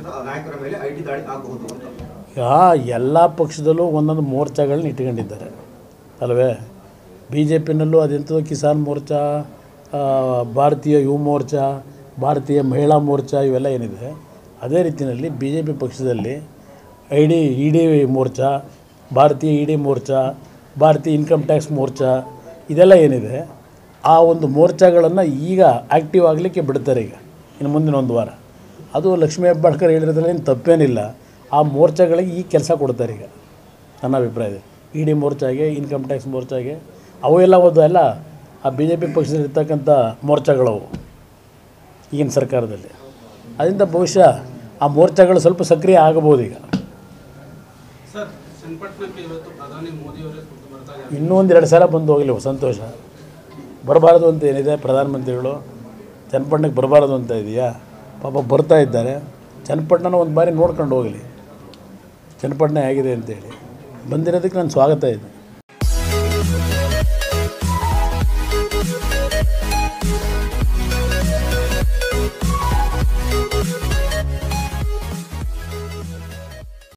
ಪಕ್ಷದ ನಾಯಕರ ಮೇಲೆ ಐ ಟಿ ದಾಳಿ ಆಗಬಹುದು ಅಂತ ಈಗ ಎಲ್ಲ ಪಕ್ಷದಲ್ಲೂ ಒಂದೊಂದು ಮೋರ್ಚಾಗಳನ್ನ ಇಟ್ಕೊಂಡಿದ್ದಾರೆ ಅಲ್ವೇ ಬಿ ಜೆ ಪಿನಲ್ಲೂ ಅದೆಂಥದ್ದು ಕಿಸಾನ್ ಮೋರ್ಚಾ ಆ, ಭಾರತೀಯ ಯುವ ಮೋರ್ಚಾ ಭಾರತೀಯ ಮಹಿಳಾ ಮೋರ್ಚಾ ಇವೆಲ್ಲ ಏನಿದೆ ಅದೇ ರೀತಿಯಲ್ಲಿ ಬಿ ಜೆ ಪಿ ಪಕ್ಷದಲ್ಲಿ I D E D Morcha Bharatiya E D Morcha ಭಾರತೀಯ ಇನ್ಕಮ್ ಟ್ಯಾಕ್ಸ್ ಮೋರ್ಚಾ ಇದೆಲ್ಲ ಏನಿದೆ ಆ ಒಂದು ಮೋರ್ಚಾಗಳನ್ನು ಈಗ ಆ್ಯಕ್ಟಿವ್ ಆಗಲಿಕ್ಕೆ ಬಿಡ್ತಾರೆ ಈಗ ಇನ್ನು ಮುಂದಿನ ಒಂದು ವಾರ ಅದು ಲಕ್ಷ್ಮೀ ಹೆಬ್ಬಾಳ್ಕರ್ ಹೇಳಿರೋದ್ರಲ್ಲಿ ಏನು ತಪ್ಪೇನಿಲ್ಲ ಆ ಮೋರ್ಚಾಗಳಿಗೆ ಈ ಕೆಲಸ ಕೊಡ್ತಾರೆ ಈಗ ನನ್ನ ಅಭಿಪ್ರಾಯ ಇ ಡಿ ಮೋರ್ಚಾಗೆ ಇನ್ಕಮ್ ಟ್ಯಾಕ್ಸ್ ಮೋರ್ಚಾಗೆ ಅವು ಎಲ್ಲ ಒಂದು ಎಲ್ಲ ಆ ಬಿ ಜೆ ಪಿ ಪಕ್ಷದಲ್ಲಿರ್ತಕ್ಕಂಥ ಮೋರ್ಚಾಗಳವು ಈಗಿನ ಸರ್ಕಾರದಲ್ಲಿ ಅದರಿಂದ ಬಹುಶಃ ಆ ಮೋರ್ಚಾಗಳು ಸ್ವಲ್ಪ ಸಕ್ರಿಯ ಆಗಬಹುದು ಈಗ ಸರ್ ಚನ್ನಪಟ್ಟಣಕ್ಕೆ ಇವತ್ತು ಪ್ರಧಾನಿ ಮೋದಿಯವರೇ ಖುದ್ದು ಬರ್ತಾ ಇದ್ದಾರೆ ಇನ್ನೂ ಒಂದು ಎರಡು ಸಲ ಬಂದು ಹೋಗಲಿ ಸಂತೋಷ ಬರಬಾರ್ದು ಅಂತ ಏನಿದೆ ಪ್ರಧಾನಮಂತ್ರಿಗಳು ಚನ್ನಪಟ್ಟಣಕ್ಕೆ ಬರಬಾರ್ದು ಅಂತ ಇದೆಯಾ ಪಾಪ ಬರ್ತಾ ಇದ್ದಾರೆ ಚನ್ನಪಟ್ಟಣನ ಒಂದು ಬಾರಿ ನೋಡ್ಕೊಂಡು ಹೋಗಲಿ ಚನ್ನಪಟ್ಟಣ ಹೇಗಿದೆ ಅಂತೇಳಿ ಬಂದಿರೋದಕ್ಕೆ ನಾನು ಸ್ವಾಗತ ಇದೆ